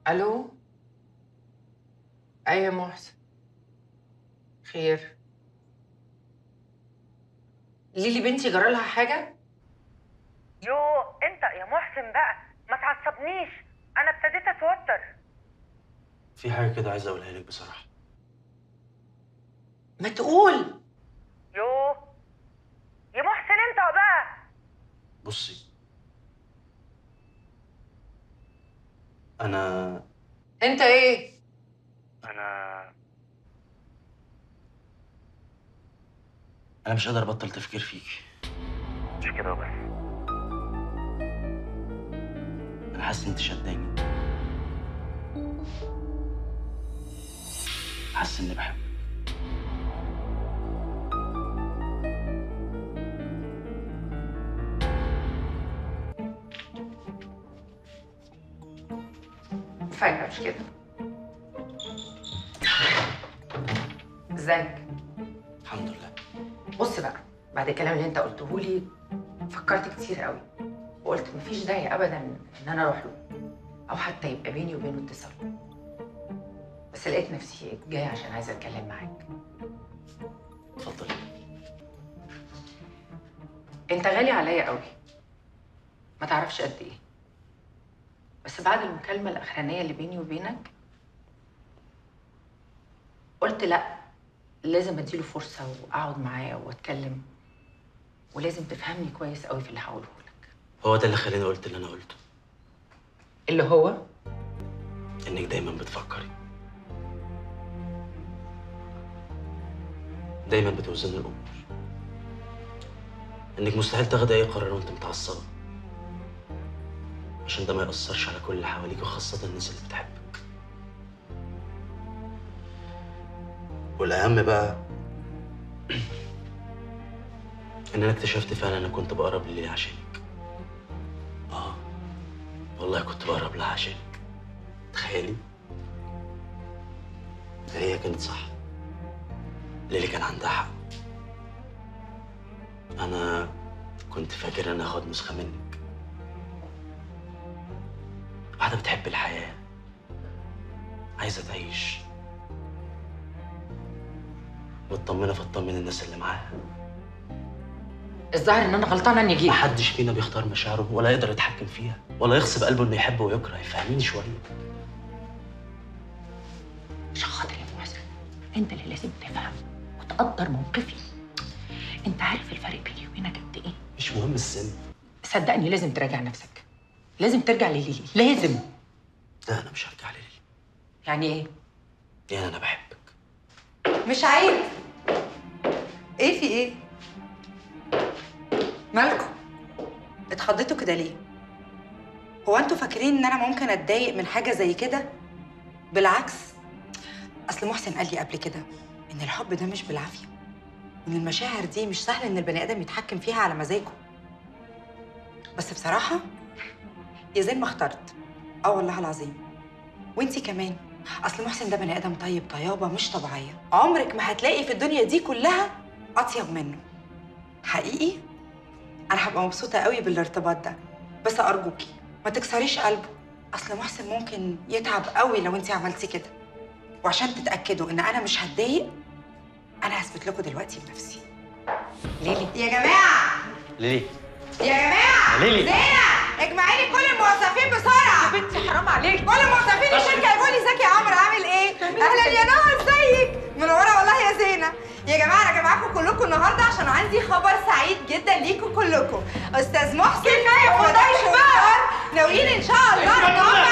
الو ايوه يا محسن خير ليلي بنتي جرى لها حاجه يو انت يا محسن بقى ما تعصبنيش انا ابتديت اتوتر في حاجه كده عايز اقولها لك بصراحه ما تقول يو يا محسن انت بقى بصي انا انت ايه انا انا مش قادر ابطل تفكير فيكي مش كده وبس انا حاسس ان انت شداني حاسس اني بحبك فجأة مش كده ازيك الحمد لله بص بقى بعد الكلام اللي انت قلته لي فكرت كتير قوي وقلت مفيش داعي ابدا ان انا اروح له او حتى يبقى بيني وبينه اتصال بس لقيت نفسي جايه عشان عايزه اتكلم معاك اتفضلي انت غالي عليا قوي ما تعرفش قد ايه بس بعد المكالمه الاخرانيه اللي بيني وبينك قلت لا لازم اديله فرصه واقعد معاه واتكلم ولازم تفهمني كويس قوي في اللي هقوله لك هو ده اللي خلاني قلت اللي انا قلته اللي هو انك دايما بتفكري دايما بتوزني الامور انك مستحيل تاخدي اي قرار وانت متعصبه عشان ده ما يأثرش على كل اللي حواليك وخاصة الناس اللي بتحبك والأهم بقى إن أنا اكتشفت فعلا أنا كنت بقرب لليلى عشانك آه والله كنت بقرب لها عشانك تخيلي هي كانت صح ليلي كان عندها حق أنا كنت فاكر إن هاخد نسخة منك واحدة بتحب الحياة عايزة تعيش مطمنة فتطمن الناس اللي معاها الظاهر ان انا غلطانه اني جيت محدش فينا بيختار مشاعره ولا يقدر يتحكم فيها ولا يغصب قلبه انه يحب ويكره فاهميني شوية عشان خاطر يا محسن انت اللي لازم تفهم وتقدر موقفي انت عارف الفرق بيني وبينك قد ايه مش مهم السن صدقني لازم تراجع نفسك لازم ترجع لليلي لازم لا أنا مش هرجع ليلي يعني ايه يعني أنا بحبك مش عيب ايه في ايه مالكم اتخضيتوا كده ليه هو انتوا فاكرين ان انا ممكن اتضايق من حاجه زي كده بالعكس اصل محسن قال لي قبل كده ان الحب ده مش بالعافيه وان المشاعر دي مش سهل ان البني ادم يتحكم فيها على مزاجه بس بصراحه يا زين ما اخترت اه والله العظيم وانتي كمان اصل محسن ده بني ادم طيب طيابه مش طبيعيه عمرك ما هتلاقي في الدنيا دي كلها اطيب منه حقيقي انا هبقى مبسوطه قوي بالارتباط ده بس ارجوكي ما تكسريش قلبه اصل محسن ممكن يتعب قوي لو انت عملتي كده وعشان تتاكدوا ان انا مش هتضايق انا هثبت لكم دلوقتي بنفسي ليلي يا جماعه ليلي يا جماعه ليلي زينة اجمعي لي كل الموظفين بسرعه يا بنتي حرام عليك كل موظفين الشركه يقولوا لي ازيك يا عمرو عامل ايه؟ اهلا يا نهى ازيك؟ منوره والله يا زينه يا جماعه انا جمعكم كلكم النهارده عشان عندي خبر سعيد جدا ليكم كلكم استاذ محسن كفايه وضيف بقى ناويين ان شاء الله النهارده